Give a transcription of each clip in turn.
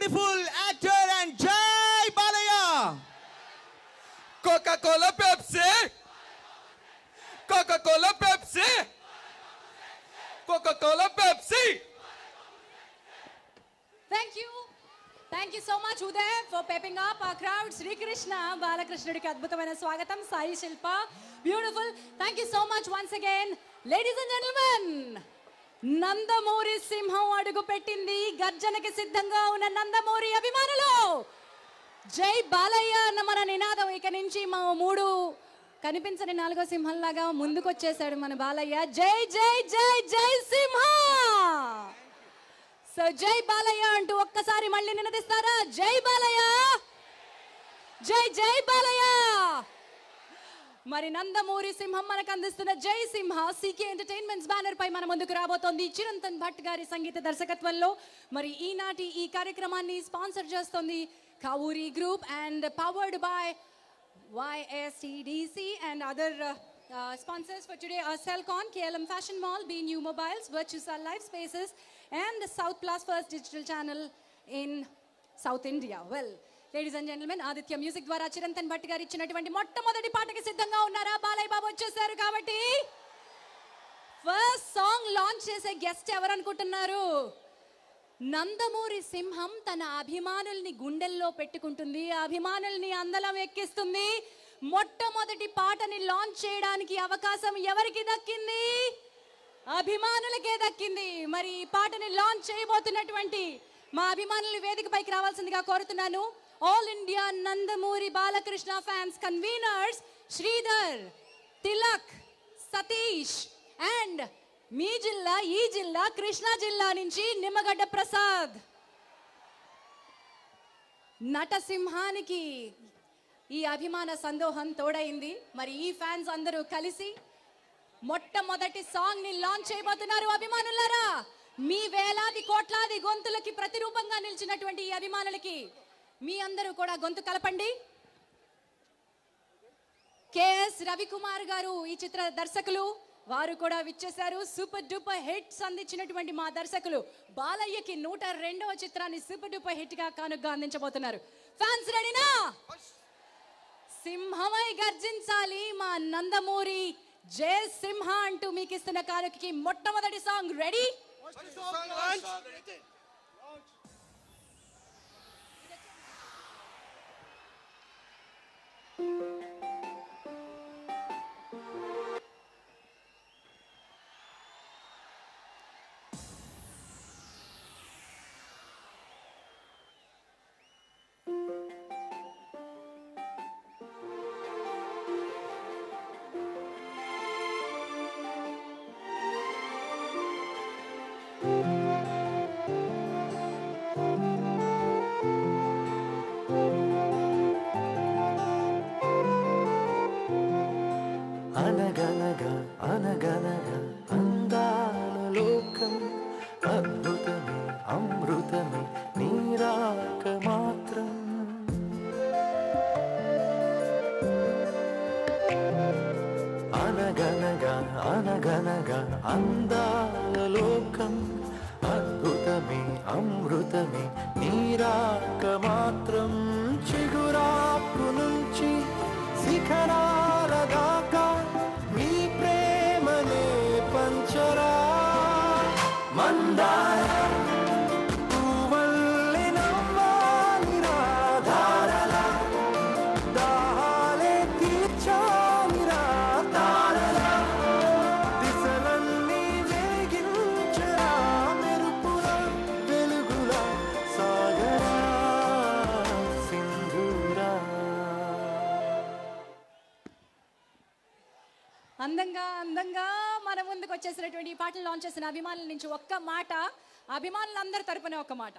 beautiful actor and Jai Balaya. Coca-Cola Pepsi. Coca-Cola Pepsi. Coca-Cola Pepsi. Thank you thank you so much Uday for pepping up ఆ crowd Srikrishna బాలకృష్ణుడికి అద్భుతమైన స్వాగతం Sai Shilpa beautiful thank you so much once again ladies and gentlemen Nandamuri సింహం అడుగు పెట్టింది గర్జనకి సిద్ధంగా ఉన్న నందమూరి అభిమానులు జై బాలయ్య అన్న మన నినాదం ఇక నుంచి మా మూడు కనిపించని నాలుగో సింహంలాగా ముందుకొచ్చేసాడు మన బాలయ్య జై జై జై జై సింహ సో జై బాలయ్య అంటూ ఒక్కసారి మళ్ళీ నినదిస్తారా జై బాలయ్య జై జై బాలయ్య మరి నందమూరి సింహం మనకు అందిస్తున్న Jai Simha CK entertainments banner పై మన ముందుకు రాబోతోంది చిరంతన్ భట్ గారి సంగీత దర్శకత్వంలో మరి ఈనాటి ఈ కార్యక్రమాన్ని స్పాన్సర్ చేస్తోంది Kavuri group and powered by YSTDC and other uh, uh, sponsors for today are Celcon, KLM Fashion Mall, B New Mobiles, Virtusa Life Spaces, and the South Plus First Digital Channel in South India. Well, ladies and gentlemen Aditya music ద్వారా చిరంతన్ భట్ గారు ఇచ్చినటువంటి మొట్టమొదటి పాటకి సిద్ధంగా ఉన్నారా బాలయ్య బాబు వచ్చేసారు కాబట్టి first song launch చేసే గెస్ట్ ఎవరు అనుకుంటున్నారు నందమూరి సింహం తన అభిమానుల్ని గుండెల్లో పెట్టుకుంటుంది ఆ అభిమానుల్ని అందలం ఎక్కిస్తుంది మొట్టమొదటి పాటని లాంచ్ చేయడానికి అవకాశం ఎవరికి దక్కింది అభిమానులకే దక్కింది మరి ఈ పాటని లాంచ్ చేయబోతున్నటువంటి మా అభిమానులు వేదికపైకి రావాల్సిందిగా కోరుతున్నాను all India Nandamuri Balakrishna fans conveners Sridhar Tilak Satish and మీ జిల్లా ఈ జిల్లా కృష్ణా జిల్లా నుంచి నిమ్మగడ్డ ప్రసాద్ నటసింహానికి ఈ అభిమాన సందోహం తోడైంది మరి ఈ ఫ్యాన్స్ అందరూ కలిసి మొట్టమొదటి సాంగ్ ని లాంచ్ చేయబోతున్నారు అభిమానులారా మీ వేలాది కోట్లాది గొంతులకి ప్రతిరూపంగా నిలిచినటువంటి ఈ అభిమానులకి మీ అందరూ కూడా గొంతు కలపండి కేఎస్ రవికుమార్ గారు ఈ చిత్ర దర్శకులు వారు కూడా విచ్చేశారు సూపర్ డూపర్ హిట్స్ అందించినటువంటి మా దర్శకులు బాలయ్యకి నూట రెండవ చిత్రాన్ని సూపర్ డూపర్ హిట్ గా కానుగ్గా అందించబోతున్నారు ఫ్యాన్స్ రెడీనా సింహమై గర్జించాలి మా నందమూరి జయ సింహ అంటూ మీకు ఇస్తున్న కానుకకి మొట్టమొదటి సాంగ్ రెడీ అనగనగా అనగనగా అందాల లోకం అద్భుతమే అమృతమే నీరాక మాత్రం అనగనగా అనగనగా అందాల లోకం అద్భుతమే అమృతమే నీరాక మాత్రం చిగురాకు నుంచి శిఖరాల దాకా మీ ప్రేమనే పంచరా మందార పువ్వల్లి నవ్వాలి రాధారలా దాహాలే తీర్చాలి రా తారలా దిశలన్నీ వెలిగించరా మెరుపుల వెలుగుల సాగరా సింధూరా అందంగా అందంగా మన ముందుకు వచ్చేసినటువంటి ఈ పాటలు లాంచ్ చేసిన అభిమానుల నుంచి ఒక్క మాట అభిమానులందరి తరపున ఒక మాట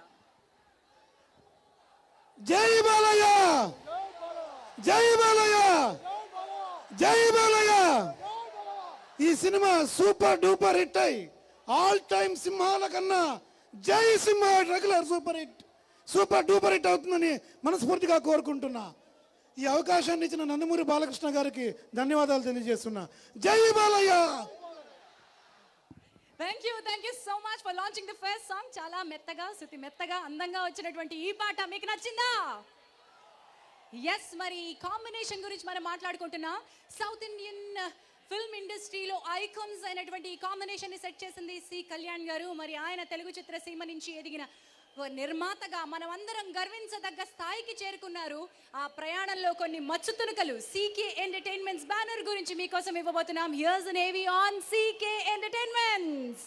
జై బాలయ్య జై బాలయ్య జై బాలయ్య ఈ సినిమా సూపర్ డూపర్ హిట్ అయి ఆల్ టైమ్ సింహాల కన్నా Jai Simha regular super hit super duper hit అవుతుందని మనస్ఫూర్తిగా కోరుకుంటున్నా ఈ అవకాశాన్ని ఇచ్చిన నందమూరి బాలకృష్ణ గారికి ధన్యవాదాలు తెలియజేస్తున్నా జై Balayya thank you thank you so much for launching the first song చాలా మెత్తగా శృతి మెత్తగా అందంగా వచ్చినటువంటి ఈ పాట మీకు నచ్చిందా ఎస్ మరి ఈ కాంబినేషన్ గురించి మనం మాట్లాడుకుంటున్నాం సౌత్ ఇండియన్ ఫిల్మ్ ఇండస్ట్రీలో ఐకాన్స్ అయినటువంటి ఈ కాంబినేషన్ ని సెట్ చేసింది సి కళ్యాణ్ గారు మరి ఆయన తెలుగు చిత్రసీమ నుంచి ఎదిగిన ఓ నిర్మాతగా మనమందరం గర్వించదగ్గ స్థాయికి చేరుకున్నారు ఆ ప్రయాణంలో కొన్ని మచ్చు తునకలు సీకే ఎంటర్టైన్మెంట్స్ బ్యానర్ గురించి మీకోసం ఇవ్వబోతున్నాం here's an AV on CK entertainments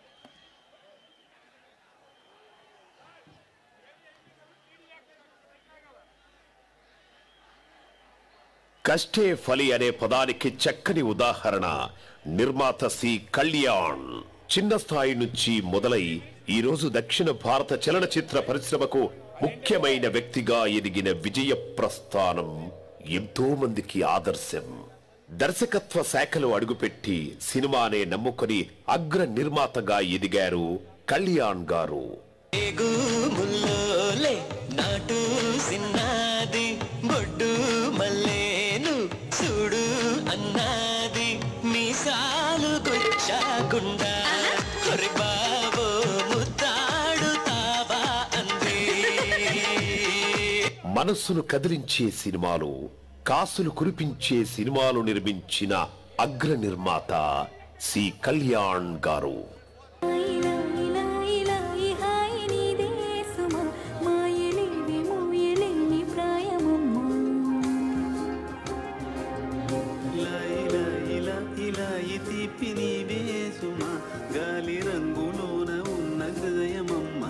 కష్టే ఫలి అనే పదానికి చక్కని ఉదాహరణ నిర్మాత సి కళ్యాణ్ చిన్న స్థాయి నుంచి మొదలై ఈ రోజు దక్షిణ భారత చలనచిత్ర పరిశ్రమకు ముఖ్యమైన వ్యక్తిగా ఎదిగిన విజయ ప్రస్థానం ఎంతో మందికి ఆదర్శం దర్శకత్వ శాఖలో అడుగుపెట్టి సినిమానే నమ్ముకొని అగ్ర నిర్మాతగా ఎదిగారు కళ్యాణ్ గారు ఏగు ముల్లోలే నాటు సిన్నాది బొడ్డు మల్లేను చూడు అన్నాది మీసాలు కొచ్చాకుండా ఒరి బాబో ముద్దాడుతావా అంది మనస్సును కదిలించే సినిమాలు కాసులు కురిపించే సినిమాలు నిర్మించిన అగ్ర నిర్మాత సి కళ్యాణ్ గారు ఇలా ఇలా ఇలా ఈ హాయి నీదే సుమా మాయలేవి మోయలేని ప్రాయమమ్మా ఇలా ఇలా ఇలా ఇలా ఈ తీపి నీవే సుమా గాలి రంగులోన ఉన్న హృదయమమ్మా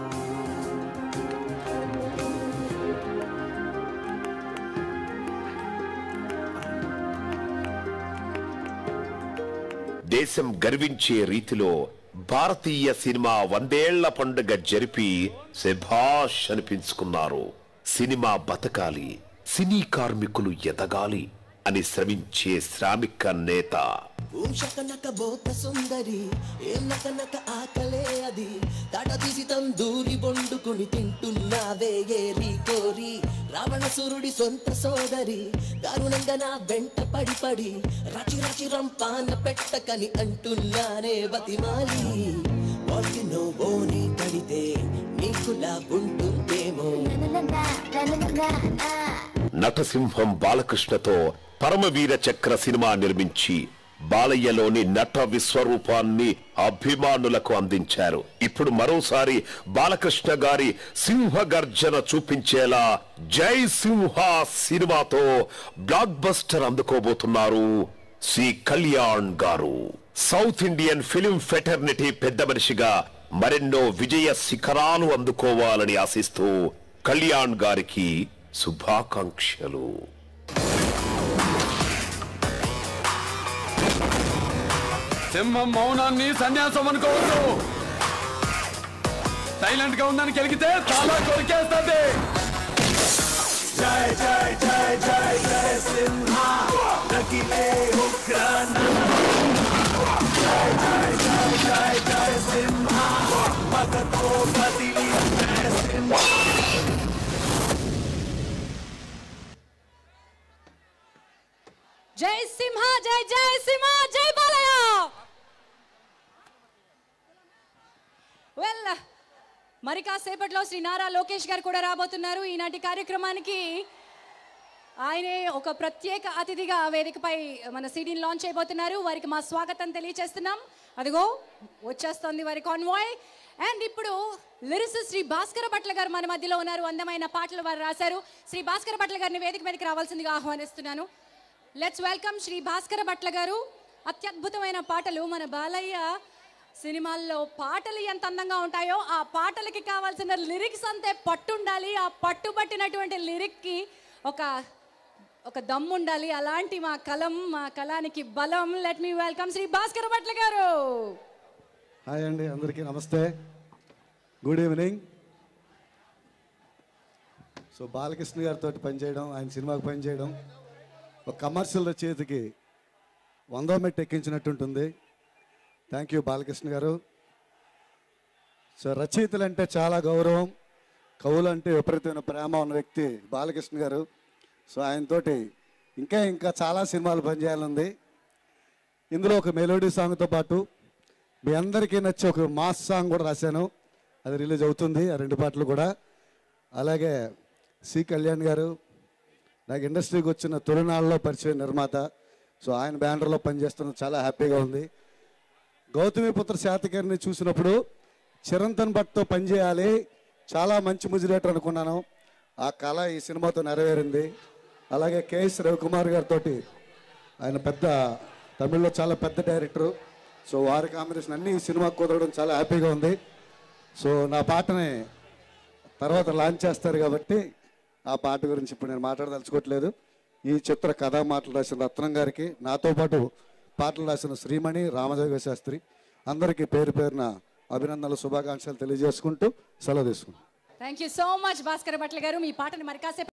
దేశం గర్వించే రీతిలో భారతీయ సినిమా వందేళ్ల పండుగ జరిపి శభాష్ అనిపించుకున్నారు సినిమా బతకాలి సినీ కార్మికులు ఎదగాలి అని శ్రమించే శ్రామిక నేత ఓం శకనక బోత సుందరి ఏం నకనక ఆకలే అది తడ తీసి తందూరి బొండుకుని తింటున్నావే ఏరి కోరి రావణసురుడి సొంత సోదరి దారుణంగా నా వెంట పడి పడి రచి రచి రంపాన పెట్టకని అంటున్నానే బతిమాలి వాటినో బోని కడితే నీకులా ఉంటుందేమో నటసింహం బాలకృష్ణతో పరమవీర చక్ర సినిమా నిర్మించి బాలయ్యలోని నట విశ్వరూపాన్ని అభిమానులకు అందించారు ఇప్పుడు మరోసారి బాలకృష్ణ గారి సింహ గర్జన చూపించేలా జై సింహ సినిమాతో బ్లాక్ బస్టర్ అందుకోబోతున్నారు సి కళ్యాణ్ గారు సౌత్ ఇండియన్ ఫిలిం ఫెటర్నిటీ పెద్ద మనిషిగా మరెన్నో విజయ శిఖరాలు అందుకోవాలని ఆశిస్తూ కళ్యాణ్ గారికి శుభాకాంక్షలు సింహం మౌనాన్ని సన్యాసం అనుకోవద్దు సైలెంట్ గా ఉందని కలిగితే చాలా కొరికేస్తుంది జై సింహ జై జై సింహ జై బాలయ్య వెల్ మరి కాసేపట్లో శ్రీ నారా లోకేష్ గారు కూడా రాబోతున్నారు ఈనాటి కార్యక్రమానికి ఆయనే ఒక ప్రత్యేక అతిథిగా వేదికపై మన సీడీని లాంచ్ అయిపోతున్నారు వారికి మా స్వాగతం తెలియచేస్తున్నాం అదిగో వచ్చేస్తోంది వారి కాన్వాయ్ అండ్ ఇప్పుడు లిరిస్ శ్రీ భాస్కర భట్ల గారు మన మధ్యలో ఉన్నారు అందమైన పాటలు వారు రాశారు శ్రీ భాస్కర భట్ల గారిని వేదిక మీదకి రావాల్సిందిగా ఆహ్వానిస్తున్నాను లెట్స్ వెల్కమ్ శ్రీ భాస్కర భట్ల గారు అత్యద్భుతమైన పాటలు మన బాలయ్య సినిమాల్లో పాటలు ఎంత అందంగా ఉంటాయో ఆ పాటలకి కావాల్సిన లిరిక్స్ అంతే పట్టు ఉండాలి ఆ పట్టు పట్టినటువంటి లిరిక్కి ఒక ఒక దమ్ము ఉండాలి అలాంటి మా కలం మా కళానికి బలం let me welcome Shri Bhaskara Bhatla గారు హాయ్ అండి అందరికీ నమస్తే గుడ్ ఈవినింగ్ సో బాలకృష్ణ గారితో పనిచేయడం ఆయన సినిమాకి పనిచేయడం ఒక కమర్షియల్ చేతికి వందో మెట్టు ఎక్కించినట్టుంటుంది థ్యాంక్ యూ బాలకృష్ణ గారు సో రచయితలు అంటే చాలా గౌరవం కవులు అంటే విపరీతమైన ప్రేమ ఉన్న వ్యక్తి బాలకృష్ణ గారు సో ఆయనతోటి ఇంకా ఇంకా చాలా సినిమాలు పనిచేయాలంది ఇందులో ఒక మెలోడీ సాంగ్తో పాటు మీ అందరికీ నచ్చే ఒక మాస్ సాంగ్ కూడా రాశాను అది రిలీజ్ అవుతుంది ఆ రెండు పాటలు కూడా అలాగే సి కళ్యాణ్ గారు నాకు ఇండస్ట్రీకి వచ్చిన తొలినాళ్ళలో పరిచయం నిర్మాత సో ఆయన బ్యానర్లో పనిచేస్తున్న చాలా హ్యాపీగా ఉంది గౌతమిపుత్ర శాతకర్ని చూసినప్పుడు చిరంతన్ భట్తో పనిచేయాలి చాలా మంచి ముజిరేటర్ అనుకున్నాను ఆ కళ ఈ సినిమాతో నెరవేరింది అలాగే కేఎస్ రవికుమార్ గారితో ఆయన పెద్ద తమిళ్లో చాలా పెద్ద డైరెక్టరు సో వారి కాంబినేషన్ అన్ని ఈ సినిమాకు కుదరడం చాలా హ్యాపీగా ఉంది సో నా పాటని తర్వాత లాంచ్ చేస్తారు కాబట్టి ఆ పాట గురించి ఇప్పుడు నేను మాట్లాడదలుచుకోవట్లేదు ఈ చిత్ర కథా మాటలు రాసిన రత్నం గారికి నాతో పాటు పాటలు రాసిన శ్రీమణి రామదేవ శాస్త్రి అందరికీ పేరు పేరున అభినందనలు శుభాకాంక్షలు తెలియజేసుకుంటూ సెలవు తీసుకుంటాం thank you so much Bhaskar Bhatla గారు మీ పాటని మరి కాసేపు